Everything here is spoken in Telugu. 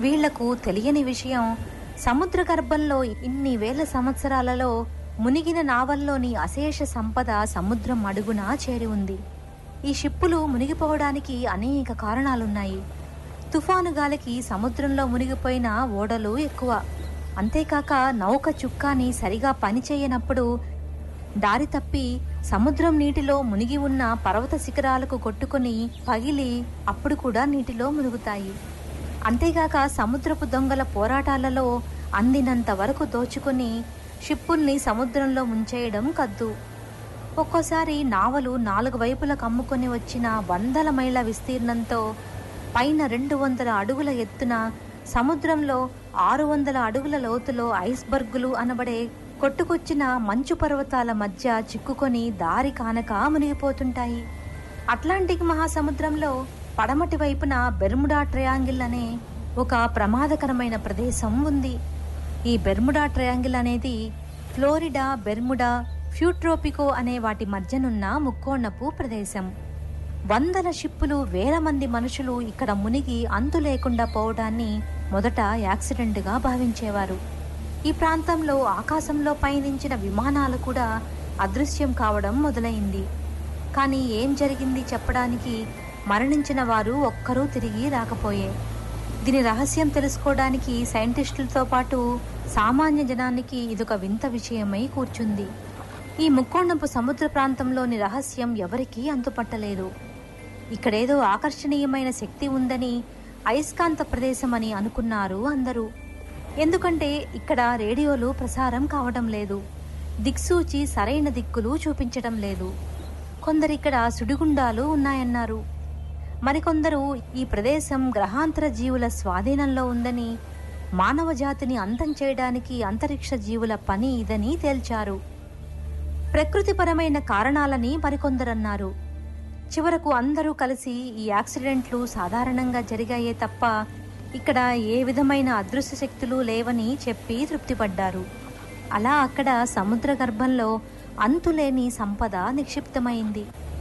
వీళ్లకు తెలియని విషయం సముద్ర గర్భంలో ఇన్ని వేల సంవత్సరాలలో మునిగిన నావల్లోని అశేష సంపద సముద్రం అడుగున చేరి ఉంది ఈ షిప్పులు మునిగిపోవడానికి అనేక కారణాలున్నాయి తుఫాను గాలికి సముద్రంలో మునిగిపోయిన ఓడలు ఎక్కువ అంతేకాక నౌక చుక్కాని సరిగా పనిచేయనప్పుడు దారి తప్పి సముద్రం నీటిలో మునిగి ఉన్న పర్వత శిఖరాలకు కొట్టుకొని పగిలి అప్పుడు కూడా నీటిలో మునుగుతాయి అంతేగాక సముద్రపు దొంగల పోరాటాలలో అందినంత వరకు దోచుకొని షిప్పుల్ని సముద్రంలో ముంచేయడం కద్దు ఒక్కోసారి నావలు నాలుగు వైపుల కమ్ముకొని వచ్చిన వందల మైళ్ళ విస్తీర్ణంతో పైన రెండు వందల అడుగుల ఎత్తున సముద్రంలో ఆరు వందల అడుగుల లోతులో ఐస్బర్గులు అనబడే కొట్టుకొచ్చిన మంచు పర్వతాల మధ్య చిక్కుకొని దారి కానక మునిగిపోతుంటాయి అట్లాంటిక్ మహాసముద్రంలో పడమటి వైపున బెర్ముడా ట్రయాంగిల్ అనే ఒక ప్రమాదకరమైన ప్రదేశం ఉంది ఈ బెర్ముడా ట్రయాంగిల్ అనేది ఫ్లోరిడా బెర్ముడా ఫ్యూట్రోపికో అనే వాటి మధ్యనున్న ముక్కోణపు ప్రదేశం వందల షిప్పులు వేల మంది మనుషులు ఇక్కడ మునిగి అంతు లేకుండా పోవడాన్ని మొదట యాక్సిడెంట్గా భావించేవారు ఈ ప్రాంతంలో ఆకాశంలో పయనించిన విమానాలు కూడా అదృశ్యం కావడం మొదలైంది కానీ ఏం జరిగింది చెప్పడానికి మరణించిన వారు ఒక్కరూ తిరిగి రాకపోయే దీని రహస్యం తెలుసుకోవడానికి సైంటిస్టులతో పాటు సామాన్య జనానికి ఇదొక వింత విషయమై కూర్చుంది ఈ ముక్కోణపు సముద్ర ప్రాంతంలోని రహస్యం ఎవరికీ అంతుపట్టలేదు ఇక్కడేదో ఆకర్షణీయమైన శక్తి ఉందని అయస్కాంత ప్రదేశం అని అనుకున్నారు అందరూ ఎందుకంటే ఇక్కడ రేడియోలు ప్రసారం కావడం లేదు దిక్సూచి సరైన దిక్కులు చూపించడం లేదు కొందరిక్కడ సుడిగుండాలు ఉన్నాయన్నారు మరికొందరు ఈ ప్రదేశం గ్రహాంతర జీవుల స్వాధీనంలో ఉందని మానవ జాతిని అంతం చేయడానికి అంతరిక్ష జీవుల పని ఇదని తేల్చారు ప్రకృతిపరమైన కారణాలని మరికొందరన్నారు చివరకు అందరూ కలిసి ఈ యాక్సిడెంట్లు సాధారణంగా జరిగాయే తప్ప ఇక్కడ ఏ విధమైన అదృశ్య శక్తులు లేవని చెప్పి తృప్తిపడ్డారు అలా అక్కడ సముద్ర గర్భంలో అంతులేని సంపద నిక్షిప్తమైంది